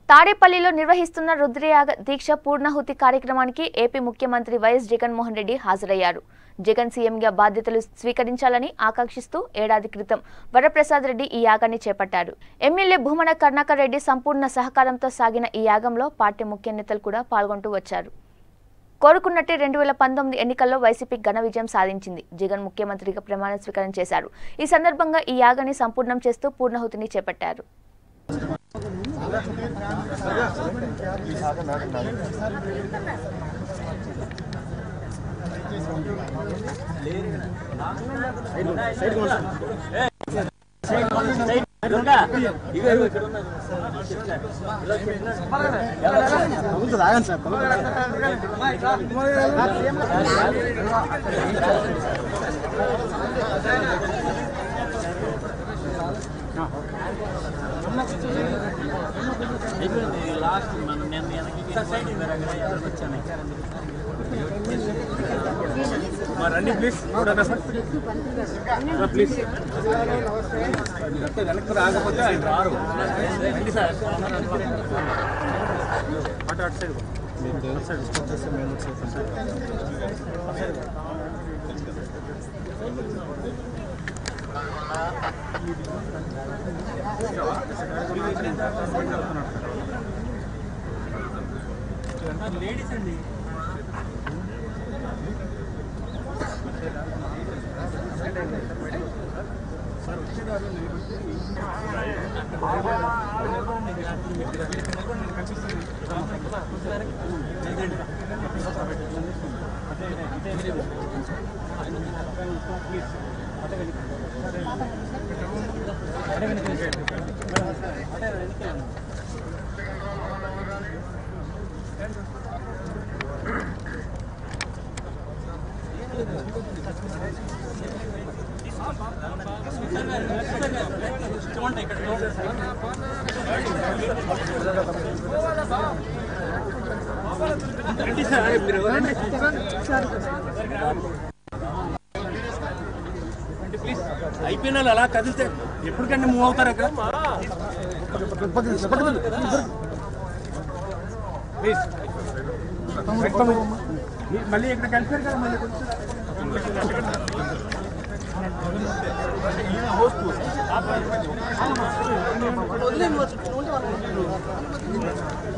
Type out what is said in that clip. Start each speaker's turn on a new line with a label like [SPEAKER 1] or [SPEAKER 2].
[SPEAKER 1] తాడేపల్లిలో నిర్వహిస్తున్న రుద్రయాగ దీక్ష పూర్ణాహుతి కార్యక్రమానికి ఏపీ ముఖ్యమంత్రి వైఎస్ జగన్మోహన్ రెడ్డి హాజరయ్యారు జగన్ సీఎంగా బాధ్యతలు స్వీకరించాలని ఆకాంక్షిస్తూ ఏడాది క్రితం వరప్రసాద్ రెడ్డి ఈ యాగాన్ని చేపట్టారు ఎమ్మెల్యే భూమన కరుణాకర్ రెడ్డి సంపూర్ణ సహకారంతో సాగిన ఈ యాగంలో పార్టీ ముఖ్య నేతలు కూడా పాల్గొంటూ వచ్చారు కోరుకున్నట్టే రెండు వేల పంతొమ్మిది ఎన్నికల్లో వైసీపీ ఘన విజయం సాధించింది జగన్ ముఖ్యమంత్రిగా ప్రమాణ స్వీకారం చేశారు ఈ సందర్భంగా ఈ యాగాన్ని సంపూర్ణం చేస్తూ పూర్ణాహుతిని చేపట్టారు
[SPEAKER 2] లాస్ట్ మనం నేను వెనక్కి వచ్చాను రండి ప్లీజ్ ప్లీజ్ వెనక్కి రాకపోతే ఆయన రారు రండి సార్ అటు అటు సైడ్ లేడీస్ అండి రండి సార్ మీరు రండి ప్లీజ్ అయిపోయిన వాళ్ళు అలా కదిలితే ఎప్పటికంటే మూవ్ అవుతారు అక్కడ ప్లీజ్ మళ్ళీ ఇక్కడ కలిపారు కదా మళ్ళీ కొంచెం